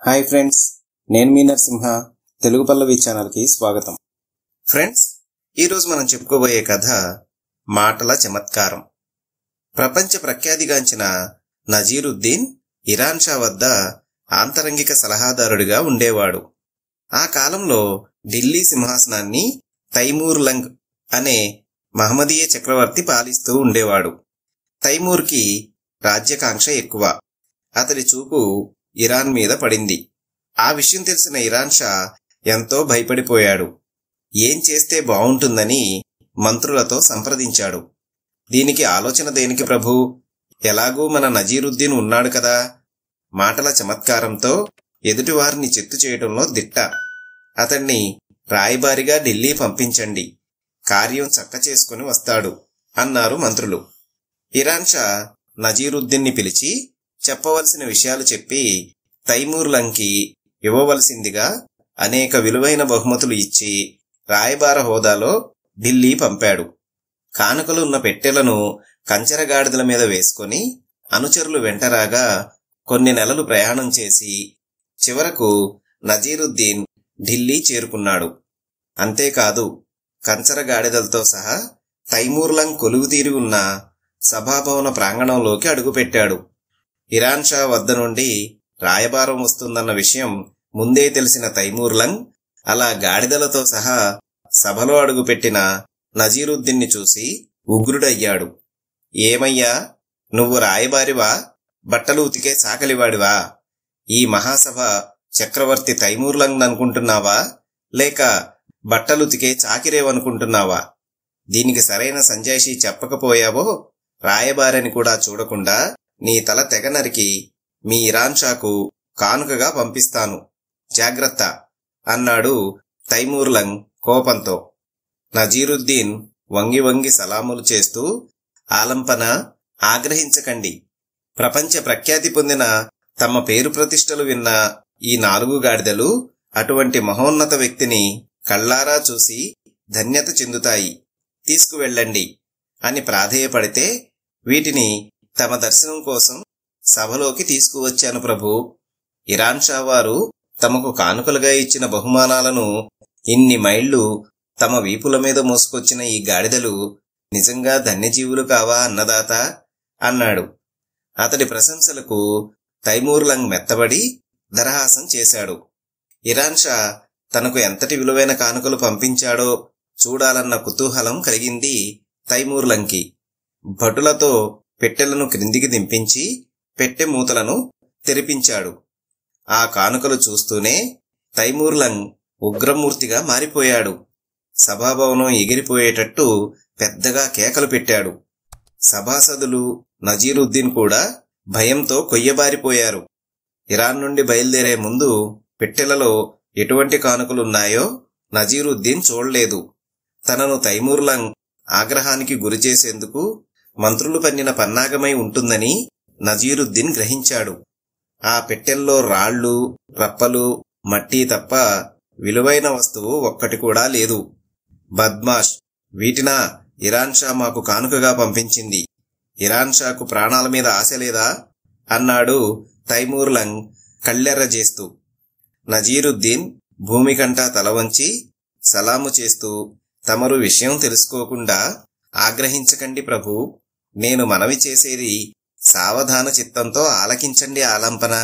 hi friends నేను మీ నరసింహ తెలుగు పల్లవి ఛానల్కి స్వాగతం ఫ్రెండ్స్ ఈరోజు మనం చెప్పుకోబోయే కథ మాటల చమత్కారం ప్రపంచ ప్రఖ్యాతిగాంచిన నజీరుద్దీన్ ఇరాన్ షా వద్ద ఆంతరంగిక సలహాదారుడిగా ఉండేవాడు ఆ కాలంలో ఢిల్లీ సింహాసనాన్ని తైమూర్ లంగ్ అనే మహమ్మదీయ చక్రవర్తి పాలిస్తూ ఉండేవాడు తైమూర్కి రాజ్యకాంక్ష ఎక్కువ అతడి చూపు ఇరాన్ మీద పడింది ఆ విషయం తెలిసిన ఇరాన్ షా ఎంతో భయపడిపోయాడు ఏం చేస్తే బావుంటుందని మంత్రులతో సంప్రదించాడు దీనికి ఆలోచన దేనికి ప్రభు ఎలాగూ మన నజీరుద్దీన్ ఉన్నాడు కదా మాటల చమత్కారంతో ఎదుటివారిని చిత్తు చేయడంలో దిట్ట అతన్ని రాయబారిగా ఢిల్లీ పంపించండి కార్యం చక్క చేసుకుని వస్తాడు అన్నారు మంత్రులు ఇరాన్ షా నజీరుద్దీన్ని పిలిచి చెప్పవలసిన విషయాలు చెప్పి తైమూర్ లంకి ఇవ్వవలసిందిగా అనేక విలువైన బహుమతులు ఇచ్చి రాయబార హోదాలో ఢిల్లీ పంపాడు కానుకలు ఉన్న పెట్టెలను కంచెరగాడిదల మీద వేసుకొని అనుచరులు వెంటరాగా కొన్ని నెలలు ప్రయాణం చేసి చివరకు నజీరుద్దీన్ ఢిల్లీ చేరుకున్నాడు అంతేకాదు కంచరగాడిదలతో సహా తైమూర్లంగ్ కొలువు తీరి ఉన్న సభాభవన ప్రాంగణంలోకి అడుగుపెట్టాడు ఇరాన్ షా వద్ద నుండి రాయబారం వస్తుందన్న విషయం ముందే తెలిసిన తైమూర్లంగ్ అలా గాడిదలతో సహా సభలో అడుగుపెట్టిన నజీరుద్దీన్ని చూసి ఉగ్రుడయ్యాడు ఏమయ్యా నువ్వు రాయబారివా బట్టలు ఉతికే సాకలివాడివా ఈ మహాసభ చక్రవర్తి తైమూర్లంగ్ అనుకుంటున్నావా లేక బట్టలుతికే చాకిరేవనుకుంటున్నావా దీనికి సరైన సంజాయిషి చెప్పకపోయావో రాయబారని కూడా చూడకుండా నీ తల తెగ నరికి మీ ఇరాన్ షాకు కానుకగా పంపిస్తాను జాగ్రత్త అన్నాడు తైమూర్లంగ్ కోపంతో నజీరుద్దీన్ వంగి వంగి సలాములు చేస్తూ ఆలంపన ఆగ్రహించకండి ప్రపంచ ప్రఖ్యాతి పొందిన తమ పేరు ప్రతిష్టలు విన్న ఈ నాలుగు గాడిదలు అటువంటి మహోన్నత వ్యక్తిని కళ్ళారా చూసి ధన్యత చెందుతాయి తీసుకువెళ్ళండి అని ప్రాధేయపడితే వీటిని తమ దర్శనం కోసం సభలోకి తీసుకువచ్చాను ప్రభు ఇరాన్ షా వారు తమకు కానుకలుగా ఇచ్చిన బహుమానాలను ఇన్ని మైళ్లు తమ వీపుల మీద మోసుకొచ్చిన ఈ గాడిదలు నిజంగా ధన్యజీవులు కావా అన్నదాత అన్నాడు అతడి ప్రశంసలకు తైమూర్లంగ్ మెత్తబడి దరహాసం చేశాడు ఇరాన్ షా తనకు ఎంతటి విలువైన కానుకలు పంపించాడో చూడాలన్న కుతూహలం కలిగింది తైమూర్లంకి భటులతో పెట్టెలను క్రిందికి దింపించి పెట్టె మూతలను తెరిపించాడు ఆ కానుకలు చూస్తూనే తైమూర్లంగ్ ఉగ్రమూర్తిగా మారిపోయాడు సభాభవనం ఎగిరిపోయేటట్టు పెద్దగా కేకలు పెట్టాడు సభాసదులు నజీరుద్దీన్ కూడా భయంతో కొయ్యబారిపోయారు ఇరాన్ నుండి బయలుదేరే ముందు పెట్టెలలో ఎటువంటి కానుకలున్నాయో నజీరుద్దీన్ చూడలేదు తనను తైమూర్లంగ్ ఆగ్రహానికి గురిచేసేందుకు మంత్రులు పన్నిన పన్నాగమై ఉంటుందని నజీరుద్దీన్ గ్రహించాడు ఆ పెట్టెల్లో రాళ్ళు రప్పలు మట్టి తప్ప విలువైన వస్తువు ఒక్కటి కూడా లేదు బద్మాష్ వీటినా ఇరాన్ షా మాకు కానుకగా పంపించింది ఇరాన్ షాకు ప్రాణాల మీద ఆశ లేదా అన్నాడు తైమూర్లంగ్ కళ్ళెర్ర చేస్తూ నజీరుద్దీన్ భూమికంటా తల వంచి సలాము చేస్తూ తమరు విషయం తెలుసుకోకుండా ఆగ్రహించకండి ప్రభు నేను మనవి చేసేది సావధాన చిత్తంతో ఆలకించండి ఆలంపన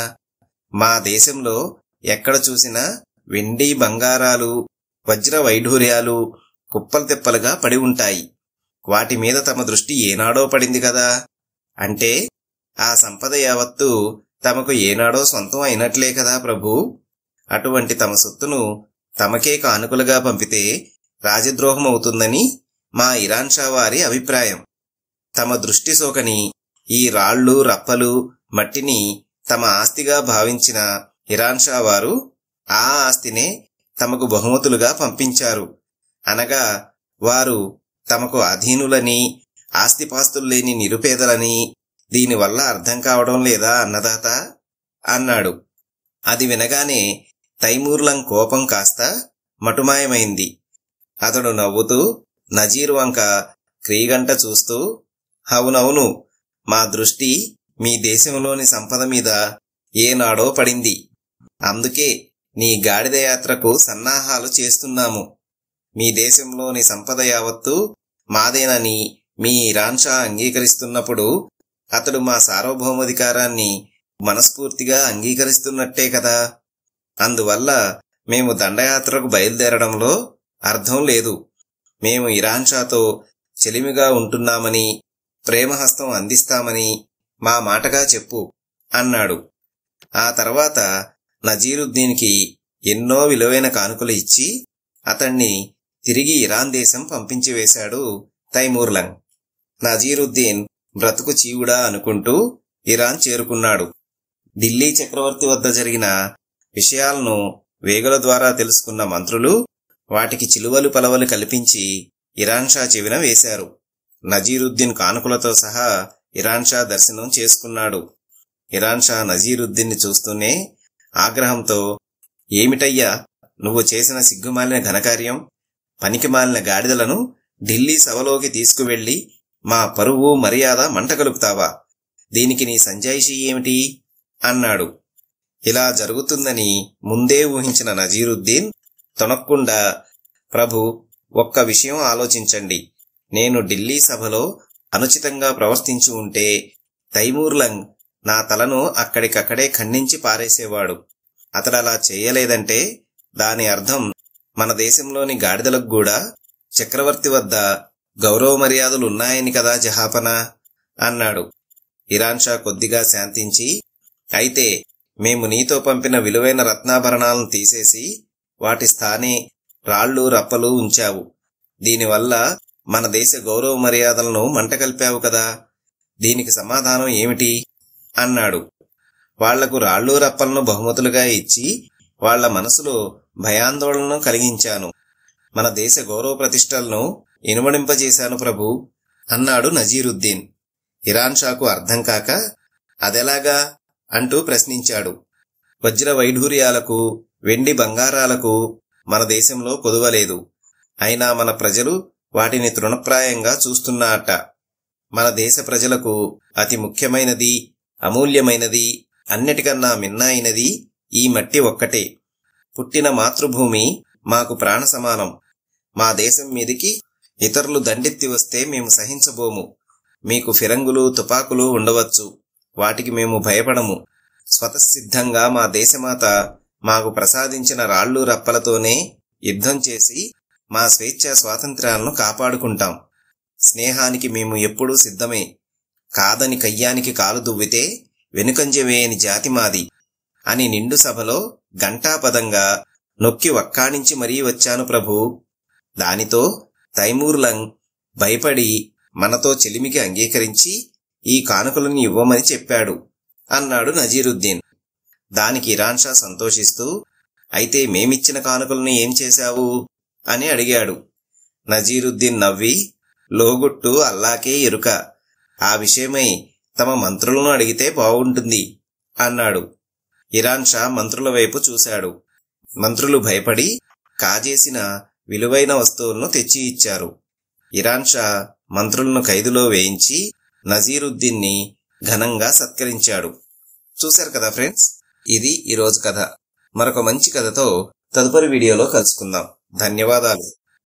మా దేశంలో ఎక్కడ చూసినా వెండి బంగారాలు వజ్ర వైఢూర్యాలు కుప్పలు తెప్పలుగా పడి ఉంటాయి వాటి మీద తమ దృష్టి ఏనాడో పడింది కదా అంటే ఆ సంపద యావత్తు తమకు ఏనాడో సొంతం అయినట్లే కదా ప్రభు అటువంటి తమ సొత్తును తమకే కానుకలుగా పంపితే రాజద్రోహం అవుతుందని మా ఇరాన్ షా వారి అభిప్రాయం తమ దృష్టి సోకని ఈ రాళ్ళు రప్పలు మట్టిని తమ ఆస్తిగా భావించిన ఇరాన్ షా వారు ఆ ఆస్తినే తమకు బహుమతులుగా పంపించారు అనగా వారు తమకు అధీనులని ఆస్తిపాస్తులు లేని నిరుపేదలని దీనివల్ల అర్థం కావడం లేదా అన్నదాత అన్నాడు అది వినగానే తైమూర్లం కోపం కాస్త మటుమాయమైంది అతడు నవ్వుతూ నజీర్ వంక క్రీగంట చూస్తూ అవునవును మా దృష్టి మీ దేశంలోని సంపద మీద ఏనాడో పడింది అందుకే నీ గాడిద యాత్రకు సన్నాహాలు చేస్తున్నాము మీ దేశంలోని సంపద యావత్తు మాదేనని మీ ఇరాన్ షా అంగీకరిస్తున్నప్పుడు అతడు మా సార్వభౌమాధికారాన్ని మనస్ఫూర్తిగా అంగీకరిస్తున్నట్టే కదా అందువల్ల మేము దండయాత్రకు బయలుదేరడంలో అర్థం లేదు మేము ఇరాన్ షాతో చెలిమిగా ఉంటున్నామని ప్రేమహస్తం అందిస్తామని మా మాటగా చెప్పు అన్నాడు ఆ తర్వాత నజీరుద్దీన్కి ఎన్నో విలువైన కానుకలు ఇచ్చి అతణ్ణి తిరిగి ఇరాన్ దేశం పంపించి వేశాడు తైమూర్లంగ్ నజీరుద్దీన్ బ్రతుకు చీవుడా అనుకుంటూ ఇరాన్ చేరుకున్నాడు ఢిల్లీ చక్రవర్తి వద్ద జరిగిన విషయాలను వేగుల ద్వారా తెలుసుకున్న మంత్రులు వాటికి చిలువలు పలవలు కల్పించి ఇరాన్ షా చెవిన వేశారు నజీరుద్దీన్ కానుకలతో సహా ఇరాన్ షా దర్శనం చేసుకున్నాడు ఇరాన్ షా నజీరుద్దీన్ని చూస్తూనే ఆగ్రహంతో ఏమిటయ్యా నువ్వు చేసిన సిగ్గుమాలిన ఘనకార్యం పనికిమాలిన గాడిదలను ఢిల్లీ సభలోకి తీసుకువెళ్లి మా పరువు మర్యాద మంటగలుపుతావా దీనికి నీ సంజాయిషీ ఏమిటి అన్నాడు ఇలా జరుగుతుందని ముందే ఊహించిన నజీరుద్దీన్ తొనక్కుండా ప్రభు ఒక్క విషయం ఆలోచించండి నేను ఢిల్లీ సభలో అనుచితంగా ప్రవర్తించి ఉంటే తైమూర్లంగ్ నా తలను అక్కడికక్కడే ఖండించి పారేసేవాడు అతడలా చేయలేదంటే దాని అర్థం మన దేశంలోని గాడిదలకు కూడా చక్రవర్తి వద్ద గౌరవ మర్యాదలున్నాయని కదా జహాపన అన్నాడు ఇరాన్ షా కొద్దిగా శాంతించి అయితే మేము నీతో పంపిన విలువైన రత్నాభరణాలను తీసేసి వాటి స్థానే రాళ్ళు రప్పలు ఉంచావు దీనివల్ల మన దేశ గౌరవ మర్యాదలను మంటకల్పావు కదా దీనికి సమాధానం ఏమిటి అన్నాడు వాళ్లకు రాళ్ళు రప్పలను బహుమతులుగా ఇచ్చి వాళ్ల మనసులో భయాందోళనను కలిగించాను మన దేశ గౌరవ ప్రతిష్టలను ఇనుమడింపజేశాను ప్రభు అన్నాడు నజీరుద్దీన్ ఇరాన్ షాకు అర్థం కాక అదెలాగా అంటూ ప్రశ్నించాడు వజ్ర వైఢూర్యాలకు వెండి బంగారాలకు మన దేశంలో కొదువలేదు అయినా మన ప్రజలు వాటిని తృణప్రాయంగా చూస్తున్నారట మన దేశ ప్రజలకు అతి ముఖ్యమైనది అమూల్యమైనది అన్నిటికన్నా మిన్నైనది ఈ మట్టి ఒక్కటే పుట్టిన మాతృభూమి మాకు ప్రాణ సమానం మా దేశం మీదికి ఇతరులు దండెత్తి వస్తే మేము సహించబోము మీకు ఫిరంగులు తుపాకులు ఉండవచ్చు వాటికి మేము భయపడము స్వతసిద్ధంగా మా దేశమాత మాకు ప్రసాదించిన రాళ్ళు రప్పలతోనే యుద్ధం చేసి మా స్వేచ్ఛ స్వాతంత్ర్యాలను కాపాడుకుంటాం స్నేహానికి మేము ఎప్పుడూ సిద్ధమే కాదని కయ్యానికి కాలు దువ్వితే వెనుకంజ వేయని జాతి మాది అని నిండు సభలో ఘంటాపదంగా నొక్కి వక్కాణించి మరీ వచ్చాను ప్రభు దానితో తైమూర్లంగ్ భయపడి మనతో చెలిమికి అంగీకరించి ఈ కానుకలను ఇవ్వమని చెప్పాడు అన్నాడు నజీరుద్దీన్ దానికి ఇరాన్ షా సంతోషిస్తూ అయితే మేమిచ్చిన కానుకలను ఏం చేశావు అని అడిగాడు నజీరుద్దీన్ నవ్వి లోగుట్టు అల్లాకే ఎరుక ఆ విషయమై తమ మంత్రులను అడిగితే బాగుంటుంది అన్నాడు ఇరాన్ షా మంత్రుల వైపు చూశాడు మంత్రులు భయపడి కాజేసిన విలువైన వస్తువులను తెచ్చి ఇచ్చారు ఇరాన్ షా మంత్రులను ఖైదులో వేయించి నజీరుద్దీన్ని ఘనంగా సత్కరించాడు చూశారు కదా ఫ్రెండ్స్ ఇది ఈరోజు కథ మరొక మంచి కథతో తదుపరి వీడియోలో కలుసుకుందాం ధన్యవాదాలు